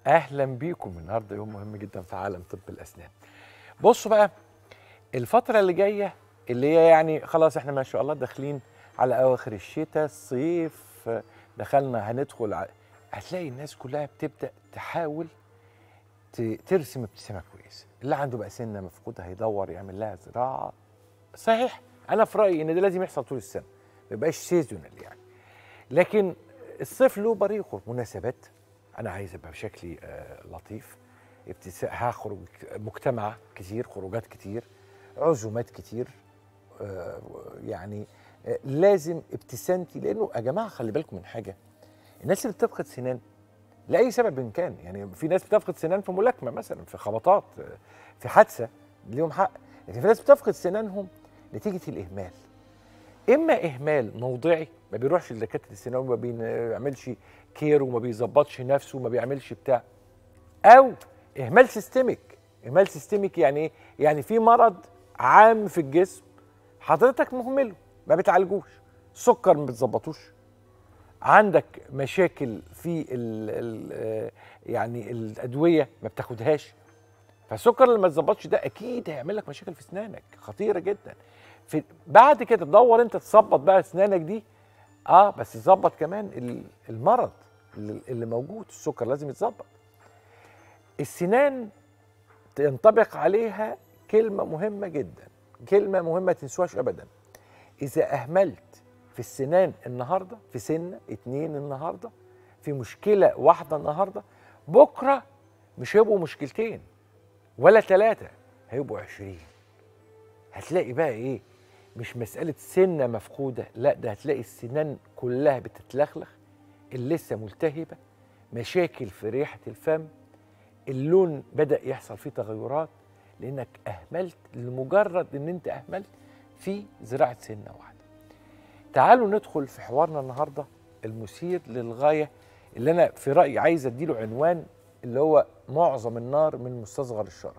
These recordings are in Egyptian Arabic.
اهلا بيكم النهارده يوم مهم جدا في عالم طب الاسنان بصوا بقى الفتره اللي جايه اللي هي يعني خلاص احنا ما شاء الله داخلين على اواخر الشتاء الصيف دخلنا هندخل ع... هتلاقي الناس كلها بتبدا تحاول ت- ترسم ابتسامه كويسه اللي عنده بقى سنه مفقوده هيدور يعمل لها زراعه صحيح انا في رايي ان ده لازم يحصل طول السنه ما يبقاش سيزونال يعني لكن الصيف له بريقه مناسبات انا عايز ابقى بشكلي آه، لطيف ابتسا... هخرج مجتمع كتير خروجات كتير عزومات كتير آه، يعني آه، لازم ابتسامتي لانه يا جماعه خلي بالكم من حاجه الناس اللي بتفقد سنان لاي سبب إن كان يعني في ناس بتفقد سنان في ملاكمه مثلا في خبطات آه، في حادثه ليهم حق لكن في ناس بتفقد سنانهم نتيجه الاهمال اما اهمال موضعي ما بيروحش لدكاتره السنان وما بيعملش كير وما بيظبطش نفسه وما بيعملش بتاع او اهمال سيستميك اهمال سيستميك يعني ايه يعني في مرض عام في الجسم حضرتك مهمله ما بتعالجوش سكر ما بتظبطوش عندك مشاكل في ال ال آه، يعني الادويه ما بتاخدهاش فالسكر اللي ما تظبطش ده اكيد هيعمل لك مشاكل في اسنانك خطيره جدا في بعد كده تدور انت تظبط بقى اسنانك دي اه بس تظبط كمان ال- المرض اللي اللي موجود السكر لازم يتظبط السنان ينطبق عليها كلمه مهمه جدا كلمه مهمه تنسوهاش ابدا اذا اهملت في السنان النهارده في سنه اتنين النهارده في مشكله واحده النهارده بكره مش هيبقوا مشكلتين ولا ثلاثه هيبقوا عشرين هتلاقي بقى ايه مش مسألة سنة مفقودة لا ده هتلاقي السنان كلها بتتلخلخ اللثة ملتهبة مشاكل في ريحة الفم اللون بدأ يحصل فيه تغيرات لأنك أهملت لمجرد أن أنت أهملت في زراعة سنة واحدة تعالوا ندخل في حوارنا النهاردة المثير للغاية اللي أنا في رأيي عايز أديله عنوان اللي هو معظم النار من مستصغر الشرر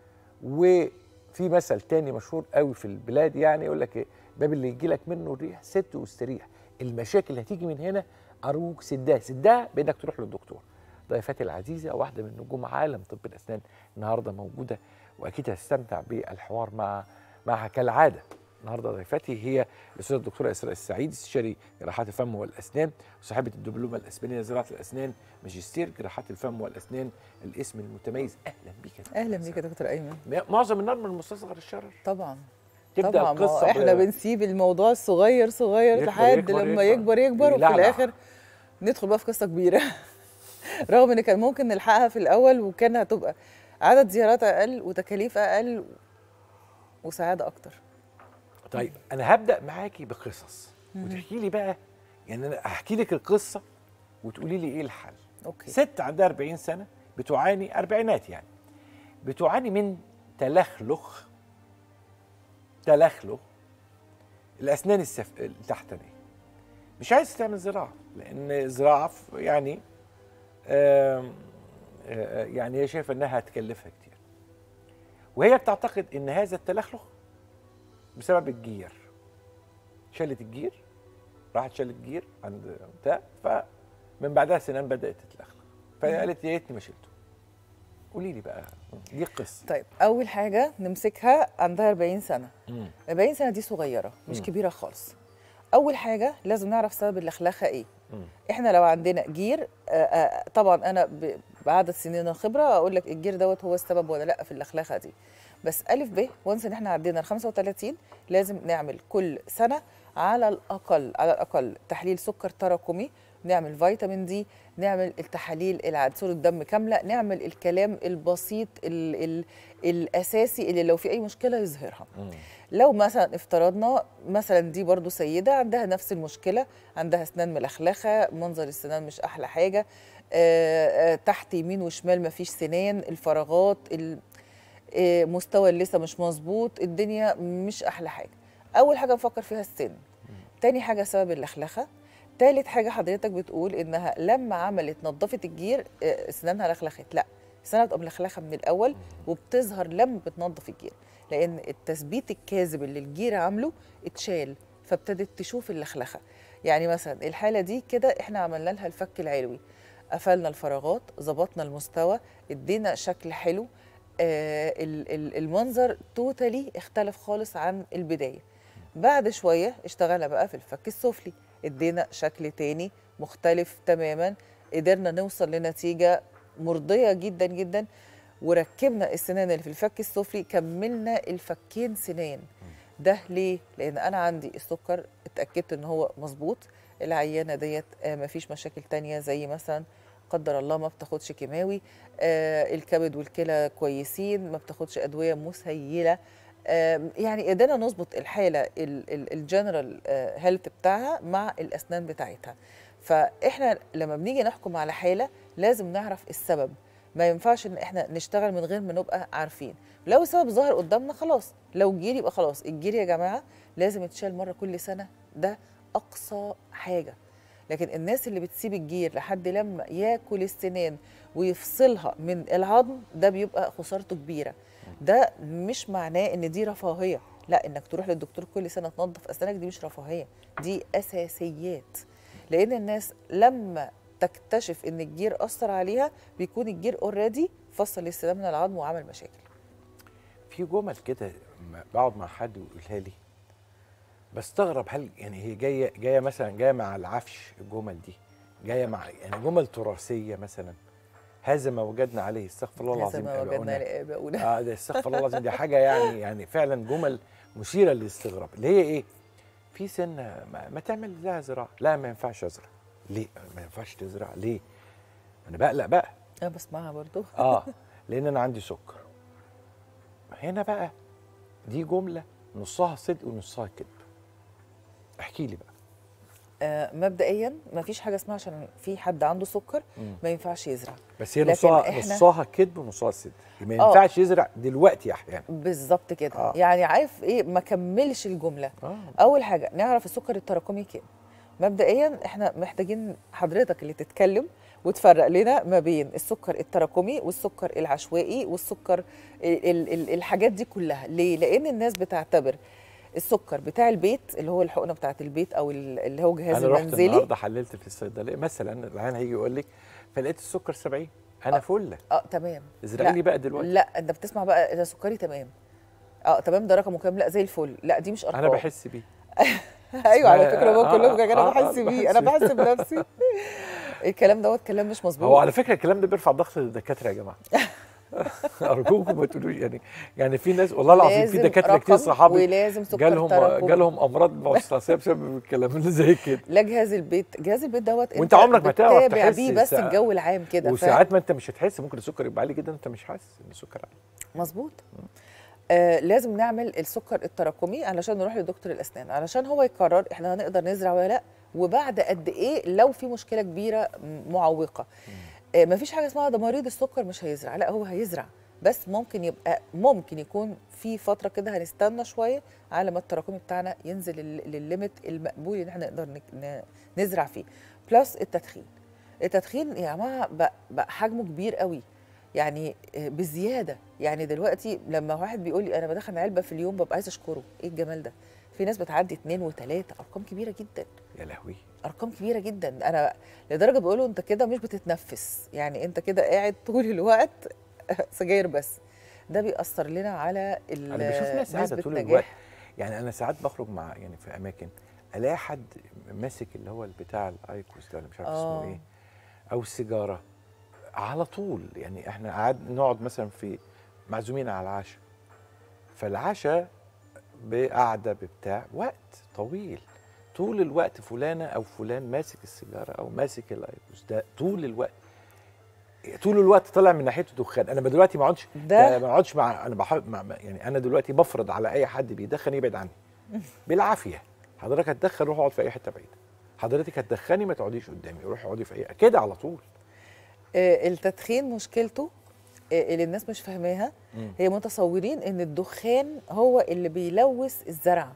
وفي مثل تاني مشهور قوي في البلاد يعني يقول لك ايه باب اللي يجي لك منه الريح ست واستريح المشاكل اللي هتيجي من هنا ارجوك سدها سدها بانك تروح للدكتور ضيفتي العزيزه واحده من نجوم عالم طب الاسنان النهارده موجوده واكيد هتستمتع بالحوار مع معها كالعاده النهارده ضيفتي هي الاستاذه الدكتوره اسراء السعيد استشاري جراحات الفم والاسنان وصاحبه الدبلومه الاسبانيه لزراعه الاسنان ماجستير جراحات الفم والاسنان الاسم المتميز اهلا بيك يا دكتورة اهلا بيك يا دكتور ايمن معظم النار من مستصغر الشرر طبعا تبدا طبعا ما هو القصه احنا ب- بنسيب الموضوع الصغير صغير يكبر- لحد يكبر- لما يكبر. يكبر يكبر وفي ويلعلع. الاخر ندخل بقى في قصه كبيره رغم ان كان ممكن نلحقها في الاول وكان هتبقى عدد زيارات اقل وتكاليف اقل وسعاده اكتر طيب انا هبدا معاكي بقصص وتحكي لي بقى يعني انا هحكي لك القصه وتقولي لي ايه الحل اوكي ست عندها 40 سنه بتعاني اربعينات يعني بتعاني من تلخلخ تلخلخ الاسنان السف... التحتانيه مش عايز تعمل زراعه لان الزراعه ف- يعني آم، آه، يعني هي شايفه انها هتكلفها كتير وهي بتعتقد ان هذا التلخلخ بسبب الجير شالت الجير راحت شالت جير عند بتاع فمن بعدها سنان بدات تتلخلخ فقالت يا ريتني ما شلته قولي لي بقى دي قصه طيب اول حاجه نمسكها عندها 40 سنه مم. 40 سنه دي صغيره مش مم. كبيره خالص اول حاجه لازم نعرف سبب اللخلخه ايه مم. احنا لو عندنا جير آه، آه، طبعا انا ب- بعدد سنين الخبره اقول لك الجير دوت هو السبب ولا لا في اللخلخه دي بس الف ب وانس ان احنا عدينا ال 35 لازم نعمل كل سنه على الاقل على الاقل تحليل سكر تراكمي نعمل فيتامين دي نعمل التحاليل العاد صوره دم كامله نعمل الكلام البسيط ال ال الاساسي اللي لو في اي مشكله يظهرها مم. لو مثلا افترضنا مثلا دي برضو سيدة عندها نفس المشكلة عندها اسنان ملخلخة منظر السنان مش احلى حاجة آه، آه، تحت يمين وشمال مفيش سنان الفراغات ال- آه، مستوى اللثة مش مظبوط الدنيا مش احلى حاجة اول حاجة نفكر فيها السن تاني حاجة سبب اللخلخة تالت حاجة حضرتك بتقول انها لما عملت نظفت الجير آه، اسنانها لخلخت لا اسنانها بتبقى ملخلخة من الاول وبتظهر لما بتنظف الجير لان التثبيت الكاذب اللي الجير عامله اتشال فابتدت تشوف اللخلخه يعني مثلا الحاله دي كده احنا عملنا لها الفك العلوي قفلنا الفراغات ظبطنا المستوى ادينا شكل حلو آه ال- ال- المنظر توتالي اختلف خالص عن البدايه بعد شويه اشتغلنا بقى في الفك السفلي ادينا شكل تاني مختلف تماما قدرنا نوصل لنتيجه مرضيه جدا جدا وركبنا السنان اللي في الفك السفلي كملنا الفكين سنان ده ليه لان انا عندي السكر اتاكدت ان هو مظبوط العيانه ديت آه، مفيش مشاكل تانية زي مثلا قدر الله ما بتاخدش كيماوي آه الكبد والكلى كويسين ما بتاخدش ادويه مسيله آه يعني قدرنا نظبط الحاله الجنرال هيلث بتاعها مع الاسنان بتاعتها فاحنا لما بنيجي نحكم على حاله لازم نعرف السبب ما ينفعش ان احنا نشتغل من غير ما نبقى عارفين لو السبب ظهر قدامنا خلاص لو جير يبقى خلاص الجير يا جماعه لازم يتشال مره كل سنه ده اقصى حاجه لكن الناس اللي بتسيب الجير لحد لما ياكل السنان ويفصلها من العظم ده بيبقى خسارته كبيره ده مش معناه ان دي رفاهيه لا انك تروح للدكتور كل سنه تنظف اسنانك دي مش رفاهيه دي اساسيات لان الناس لما تكتشف ان الجير اثر عليها بيكون الجير اوريدي فصل السنان من العظم وعمل مشاكل في جمل كده لما بقعد مع حد ويقولها لي بستغرب هل يعني هي جايه جايه مثلا جايه مع العفش الجمل دي جايه مع يعني جمل تراثيه مثلا هذا ما وجدنا عليه استغفر الله هذا العظيم ما وجدنا آباؤنا. لآباؤنا اه ده استغفر الله العظيم دي حاجه يعني يعني فعلا جمل مثيره للاستغراب اللي هي ايه؟ في سنه ما, ما تعمل لها زراعه لا ما ينفعش ازرع ليه؟ ما ينفعش تزرع ليه؟ انا بقلق بقى انا بسمعها برضو اه لان انا عندي سكر هنا بقى دي جمله نصها صدق ونصها كذب احكي لي بقى آه مبدئيا ما فيش حاجه اسمها عشان في حد عنده سكر مم. ما ينفعش يزرع بس هي لكن نصها إحنا- نصها كذب ونصها صدق ما آه. ينفعش يزرع دلوقتي احيانا بالظبط كده آه. آه. يعني عارف ايه ما كملش الجمله اه اول حاجه نعرف السكر التراكمي كام مبدئيا احنا محتاجين حضرتك اللي تتكلم وتفرق لنا ما بين السكر التراكمي والسكر العشوائي والسكر ال ال ال الحاجات دي كلها ليه لان الناس بتعتبر السكر بتاع البيت اللي هو الحقنه بتاعه البيت او ال- اللي هو جهاز انا رحت المنزلي النهارده حللت في الصيدليه مثلا العيان هيجي يقول لك فلقيت السكر 70 انا آه. فله اه تمام ازرعي لا. لي بقى دلوقتي لا انت بتسمع بقى ده سكري تمام اه تمام ده رقمه كام لا زي الفل لا دي مش ارقام انا بحس بيه ايوه على اسمها- فكره هو آه، كلهم كده انا آه، بحس آه، بيه انا بحس بحس بنفسي الكلام دوت كلام مش مظبوط هو على فكره الكلام ده بيرفع ضغط الدكاتره يا جماعه ارجوكم ما تقولوش يعني يعني في ناس والله العظيم في لازم دكاتره كتير رقم صحابي ولازم سكر جالهم تراكمي. جالهم امراض مستعصيه بسبب الكلام اللي زي كده لا جهاز البيت جهاز البيت دوت وانت عمرك ما تعرف بتتابع تحس بيه بس ساعة- الجو العام كده ف- وساعات ما انت مش هتحس ممكن السكر يبقى عالي جدا انت مش حاسس ان السكر عالي مظبوط آه لازم نعمل السكر التراكمي علشان نروح لدكتور الاسنان علشان هو يقرر احنا هنقدر نزرع ولا لا وبعد قد ايه لو في مشكله كبيره م- معوقه آه مفيش حاجه اسمها ده مريض السكر مش هيزرع لا هو هيزرع بس ممكن يبقى ممكن يكون في فتره كده هنستنى شويه على ما التراكمي بتاعنا ينزل لل- للليميت المقبول ان احنا نقدر نك- ن- نزرع فيه بلس التدخين التدخين يا جماعه بقى, بقى حجمه كبير قوي يعني آه، بزياده يعني دلوقتي لما واحد بيقول لي انا بدخن علبه في اليوم ببقى عايز اشكره ايه الجمال ده في ناس بتعدي اتنين وتلاته ارقام كبيره جدا يا لهوي ارقام كبيره جدا انا لدرجه بيقولوا انت كده مش بتتنفس يعني انت كده قاعد طول الوقت سجاير بس ده بيأثر لنا على ال- انا بشوف ناس قاعده نسبة طول نجاح. الوقت يعني انا ساعات بخرج مع يعني في اماكن الاقي حد ماسك اللي هو بتاع الايكوس ده ولا مش عارف آه. اسمه ايه او السيجاره على طول يعني احنا قعد نقعد مثلا في معزومين على العشاء فالعشاء بقعده بتاع وقت طويل طول الوقت فلانه او فلان ماسك السيجاره او ماسك الايكوس ده طول الوقت طول الوقت طالع من ناحيته دخان انا دلوقتي ما اقعدش ده ما اقعدش مع انا بحب مع مع- يعني انا دلوقتي بفرض على اي حد بيدخن يبعد عني بالعافيه حضرتك هتدخن روح اقعد في اي حته بعيده حضرتك هتدخني ما تقعديش قدامي روحي اقعدي في اي كده على طول آه، التدخين مشكلته آه، اللي الناس مش فاهماها مم. هي متصورين ان الدخان هو اللي بيلوث الزرع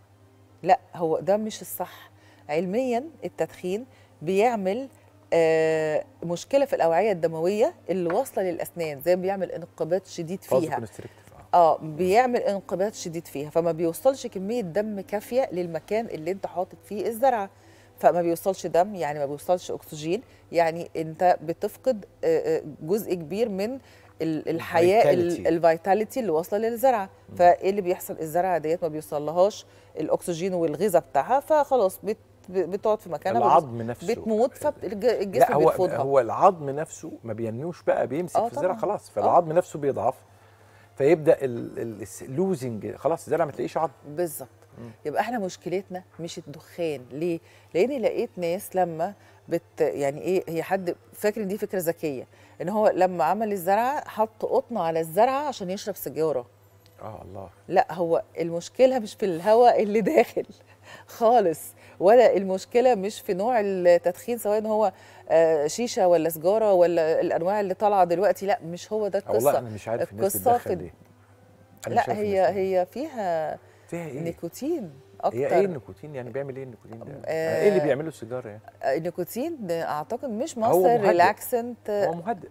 لا هو ده مش الصح علميا التدخين بيعمل آه، مشكله في الاوعيه الدمويه اللي واصله للاسنان زي ما بيعمل انقباض شديد فيها constrictive، اه اه بيعمل انقباض شديد فيها فما بيوصلش كميه دم كافيه للمكان اللي انت حاطط فيه الزرعه فما بيوصلش دم يعني ما بيوصلش اكسجين يعني انت بتفقد آه، آه، جزء كبير من ال- الحياه Vitality. الفيتاليتي اللي واصله للزرعه فايه اللي بيحصل الزرعه ديت ما بيوصلهاش الاكسجين والغذاء بتاعها فخلاص بت بتقعد في مكانها ما العظم نفسه بتموت فالجسم لا هو بيرفضها هو العظم نفسه ما بينموش بقى بيمسك آه في الزرع طبعاً. خلاص فالعظم نفسه بيضعف فيبدا اللوزنج خلاص الزرع ما تلاقيش عظم بالظبط يبقى احنا مشكلتنا مش الدخان ليه لاني لقيت ناس لما بت يعني ايه هي حد فاكر ان دي فكره ذكيه ان هو لما عمل الزرعه حط قطنه على الزرعه عشان يشرب سيجاره اه الله لا هو المشكله مش في الهواء اللي داخل خالص ولا المشكله مش في نوع التدخين سواء ان هو آه، شيشه ولا سجاره ولا الانواع اللي طالعه دلوقتي لا مش هو ده آه والله القصه انا مش عارف الناس القصة بتدخن في- ليه أنا لا شايف هي الناس- هي فيها فيها ايه نيكوتين اكتر هي ايه النيكوتين يعني بيعمل ايه النيكوتين ده آه، ايه اللي بيعمله السيجاره يعني النيكوتين ده اعتقد مش هو مصدر مهدئ. ريلاكسنت هو مهدئ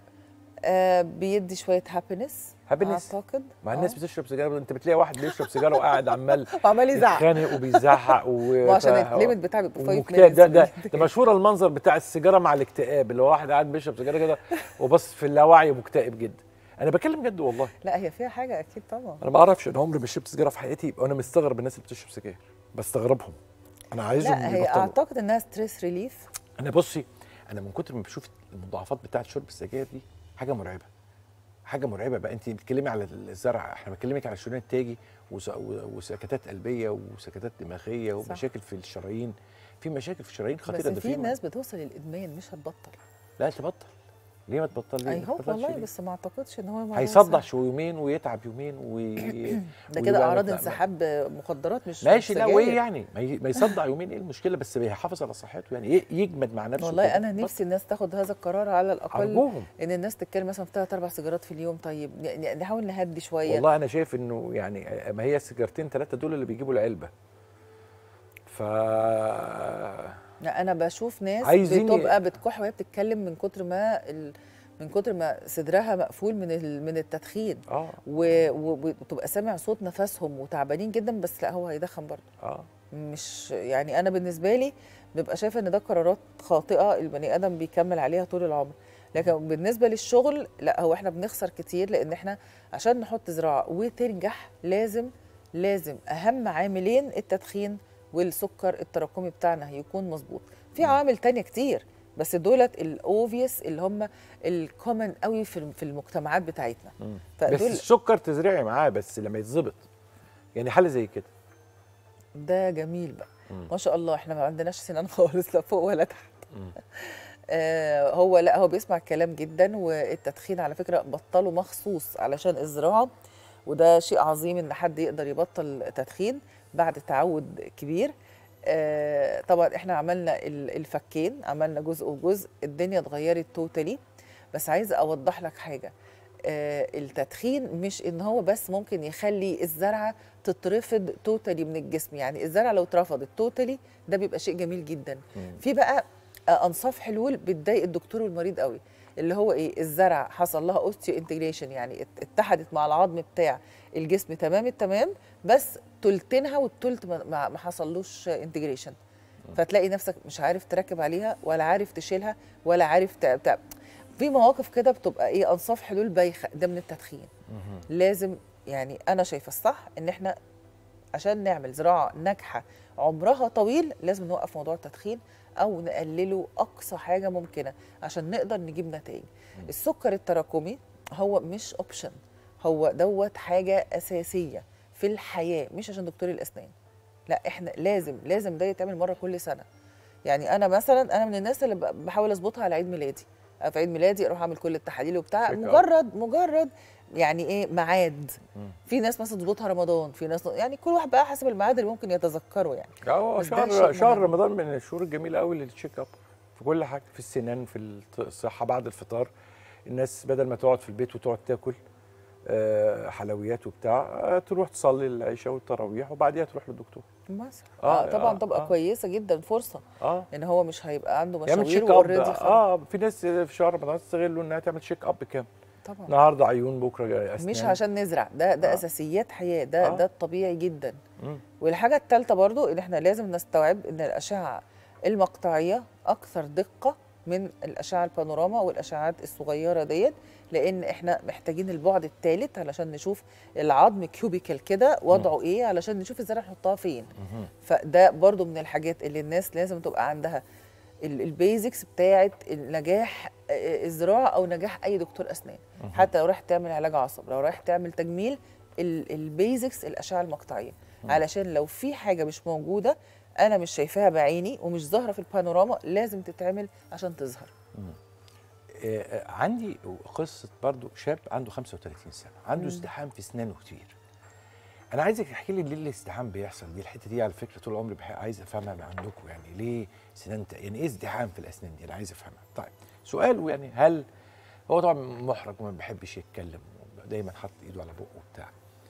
آه بيدي شويه هابينس Happiness. اعتقد مع الناس آه. بتشرب سيجاره انت بتلاقي واحد بيشرب سيجاره وقاعد عمال وعمال يزعق يتخانق وبيزعق و... وعشان ف- الليمت بتاعه بيبقى 5 ومكتئب ده ده ده مشهور المنظر بتاع السيجاره مع الاكتئاب اللي هو واحد قاعد بيشرب سيجاره كده وبص في اللاوعي مكتئب جدا انا بكلم جد والله لا هي فيها حاجه اكيد طبعا انا ما اعرفش انا عمري ما شربت سيجاره في حياتي وانا مستغرب الناس اللي بتشرب سجاير بستغربهم انا عايزهم لا هي يبطلوا اعتقد انها ستريس ريليف انا بصي انا من كتر ما بشوف المضاعفات بتاعه شرب السجاير دي حاجه مرعبه حاجه مرعبه بقى انت بتتكلمي على الزرع احنا بكلمك على الشريان التاجي وس- و- وسكتات قلبيه وسكتات دماغيه صح. ومشاكل في الشرايين في مشاكل في الشرايين خطيره بس ده في في ناس بتوصل للادمان مش هتبطل لا تبطل ليه ما تبطل ليه اي ما هو تبطلش والله ليه؟ بس ما اعتقدش ان هو موضوع هيصدع سهل. شو يومين ويتعب يومين وي... ده ويبقى كده اعراض ما- انسحاب مخدرات مش ماشي مش لا سجاير. وايه يعني ما ي- ما يصدع يومين ايه المشكله بس بيحافظ على صحته يعني ي- يجمد مع نفسه والله كده. انا نفسي الناس تاخد هذا القرار على الاقل ارجوهم ان الناس تتكلم مثلا في ثلاث اربع سيجارات في اليوم طيب ن- ن- نحاول نهدي شويه والله انا شايف انه يعني ما هي السيجارتين ثلاثه دول اللي بيجيبوا العلبه ف لا انا بشوف ناس عايزين ي- بتبقى بتكح وهي بتتكلم من كتر ما ال... من كتر ما صدرها مقفول من ال... من التدخين اه و- و- وتبقى سامع صوت نفسهم وتعبانين جدا بس لا هو هيدخن برضه اه مش يعني انا بالنسبه لي ببقى شايفه ان ده قرارات خاطئه البني ادم بيكمل عليها طول العمر لكن بالنسبه للشغل لا هو احنا بنخسر كتير لان احنا عشان نحط زراعه وتنجح لازم لازم اهم عاملين التدخين والسكر التراكمي بتاعنا يكون مظبوط في عوامل تانية كتير بس دولت الاوفيس اللي هم الكومن قوي في في المجتمعات بتاعتنا مم. بس فدول السكر تزرعي معاه بس لما يتظبط يعني حاله زي كده ده جميل بقى مم. ما شاء الله احنا ما عندناش سنان خالص لا فوق ولا تحت مم. آه هو لا هو بيسمع الكلام جدا والتدخين على فكره بطله مخصوص علشان الزراعه وده شيء عظيم ان حد يقدر يبطل تدخين بعد تعود كبير آه طبعا احنا عملنا ال- الفكين عملنا جزء وجزء الدنيا اتغيرت توتالي بس عايزه اوضح لك حاجه آه التدخين مش ان هو بس ممكن يخلي الزرعه تترفض توتالي من الجسم يعني الزرعه لو اترفضت توتالي ده بيبقى شيء جميل جدا مم. في بقى آه، انصاف حلول بتضايق الدكتور والمريض قوي اللي هو ايه الزرع حصل لها اوستيو انتجريشن يعني ات- اتحدت مع العظم بتاع الجسم تمام التمام بس تلتينها والتلت ما- ما ما حصلوش انتجريشن فتلاقي نفسك مش عارف تركب عليها ولا عارف تشيلها ولا عارف ت- بتاع في مواقف كده بتبقى ايه انصاف حلول بايخه ده من التدخين مهم. لازم يعني انا شايفه الصح ان احنا عشان نعمل زراعه ناجحه عمرها طويل لازم نوقف موضوع التدخين او نقلله اقصى حاجه ممكنه عشان نقدر نجيب نتائج السكر التراكمي هو مش اوبشن هو دوت حاجه اساسيه في الحياه مش عشان دكتور الاسنان لا احنا لازم لازم ده يتعمل مره كل سنه يعني انا مثلا انا من الناس اللي ب- بحاول اظبطها على عيد ميلادي في عيد ميلادي اروح اعمل كل التحاليل وبتاع Check up. مجرد مجرد يعني ايه ميعاد مم. في ناس مثلا تظبطها رمضان في ناس يعني كل واحد بقى حسب الميعاد اللي ممكن يتذكره يعني اه بس ده شهر شيء شهر مهم. رمضان من الشهور الجميله قوي للتشيك اب في كل حاجه في السنان في الط- الصحه بعد الفطار الناس بدل ما تقعد في البيت وتقعد تاكل آه، حلويات وبتاع آه، تروح تصلي العشاء والتراويح وبعديها تروح للدكتور مثلا آه، آه طبعا آه، تبقى آه. كويسه جدا فرصه اه ان هو مش هيبقى عنده يعمل مشاوير تشيك اب واوريدي اه في ناس في شهر رمضان تستغلوا انها تعمل تشيك اب كام طبعا النهارده عيون بكره اسنان مش عشان نزرع ده ده آه. اساسيات حياه ده آه. ده الطبيعي جدا مم. والحاجه الثالثه برضو ان احنا لازم نستوعب ان الاشعه المقطعيه اكثر دقه من الاشعه البانوراما والاشعات الصغيره ديت لان احنا محتاجين البعد الثالث علشان نشوف العظم كيوبيكال كده وضعه ايه علشان نشوف ازاي نحطها فين مهم. فده برضو من الحاجات اللي الناس لازم تبقى عندها ال- البيزكس بتاعه النجاح آه، الزراعه او نجاح اي دكتور اسنان مهم. حتى لو رايح تعمل علاج عصب لو رايح تعمل تجميل ال- البيزكس الاشعه المقطعيه مم. علشان لو في حاجه مش موجوده انا مش شايفاها بعيني ومش ظاهره في البانوراما لازم تتعمل عشان تظهر آه، آه، عندي قصه برضو شاب عنده 35 سنه عنده مم. ازدحام في اسنانه كتير انا عايزك تحكي لي ليه الازدحام بيحصل دي الحته دي على فكره طول عمري بح- عايز افهمها من عندكم يعني ليه سنان ت- يعني ايه ازدحام في الاسنان دي انا عايز افهمها طيب سؤال يعني هل هو طبعا محرج وما بيحبش يتكلم دايما حاطط ايده على بقه وبتاع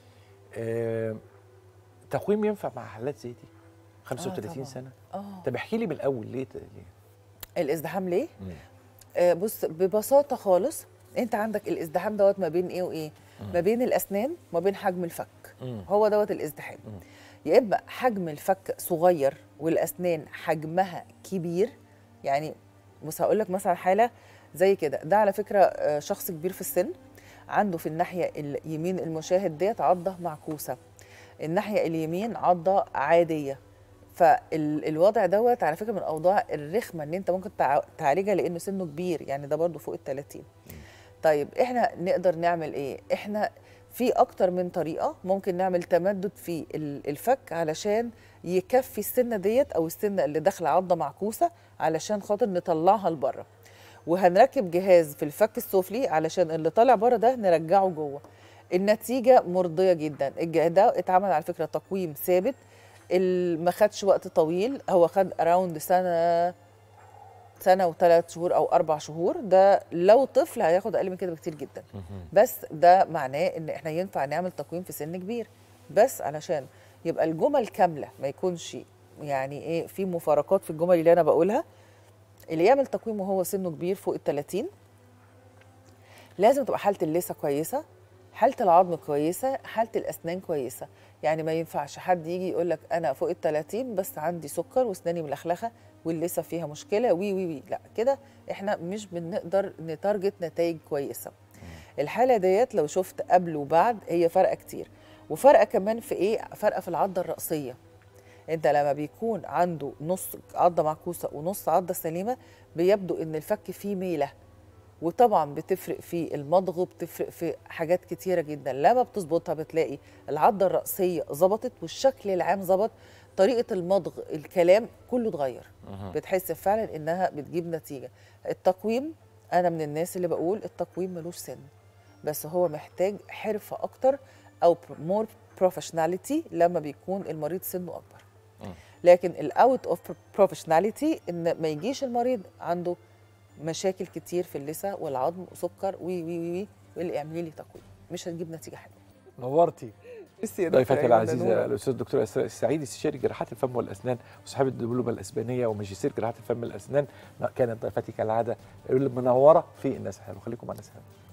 آه، تقويم ينفع مع حالات زي دي 35 طبعاً. سنه اه طب احكي لي من الاول ليه ت- ليه الازدحام ليه مم. آه، بص ببساطه خالص انت عندك الازدحام دوت ما بين ايه وايه مم. ما بين الاسنان وما بين حجم الفك مم. هو دوت الازدحام مم. يا اما حجم الفك صغير والاسنان حجمها كبير يعني بص هقول لك مثلا حاله زي كده ده على فكره آه، شخص كبير في السن عنده في الناحيه اليمين المشاهد ديت عضه معكوسه الناحيه اليمين عضه عاديه فالوضع دوت على فكره من الاوضاع الرخمه ان انت ممكن تع- تعالجها لانه سنه كبير يعني ده برضه فوق ال 30 طيب احنا نقدر نعمل ايه احنا في اكتر من طريقه ممكن نعمل تمدد في ال- الفك علشان يكفي السنه ديت او السنه اللي داخله عضه معكوسه علشان خاطر نطلعها لبره وهنركب جهاز في الفك السفلي علشان اللي طالع بره ده نرجعه جوه النتيجه مرضيه جدا الجهاز ده اتعمل على فكره تقويم ثابت ال- ما خدش وقت طويل هو خد اراوند سنه سنه وثلاث شهور او اربع شهور ده لو طفل هياخد اقل من كده بكتير جدا مهم. بس ده معناه ان احنا ينفع نعمل تقويم في سن كبير بس علشان يبقى الجمل كامله ما يكونش يعني ايه في مفارقات في الجمل اللي انا بقولها اللي يعمل تقويم وهو سنه كبير فوق ال 30 لازم تبقى حاله اللثه كويسه حاله العظم كويسه حاله الاسنان كويسه يعني ما ينفعش حد يجي يقول لك انا فوق ال 30 بس عندي سكر واسناني ملخلخه واللثه فيها مشكله وي وي وي لا كده احنا مش بنقدر نتارجت نتائج كويسه الحاله ديت لو شفت قبل وبعد هي فرقه كتير وفرقه كمان في ايه فرقه في العضه الراسيه انت لما بيكون عنده نص عضه معكوسه ونص عضه سليمه بيبدو ان الفك فيه ميله وطبعا بتفرق في المضغ بتفرق في حاجات كتيره جدا لما بتظبطها بتلاقي العضه الراسيه ظبطت والشكل العام ظبط طريقه المضغ الكلام كله اتغير مهم. بتحس فعلا انها بتجيب نتيجه التقويم انا من الناس اللي بقول التقويم ملوش سن بس هو محتاج حرفه اكتر او مور بروفيشناليتي لما بيكون المريض سنه اكبر مم. لكن الاوت اوف بروفيشناليتي ان ما يجيش المريض عنده مشاكل كتير في اللثه والعظم وسكر وي وي وي وي واللي اعملي لي تقويم مش هتجيب نتيجه حلوه نورتي ميرسي يا دكتور ضيفتي أيمن، ده العزيزه نورك. الاستاذ الدكتور اسراء السعيد استشاري جراحات الفم والاسنان وصاحبه الدبلومه الاسبانيه وماجستير جراحات الفم والاسنان كانت ضيفتي كالعاده المنوره في الناس حلو خليكم مع الناس حلو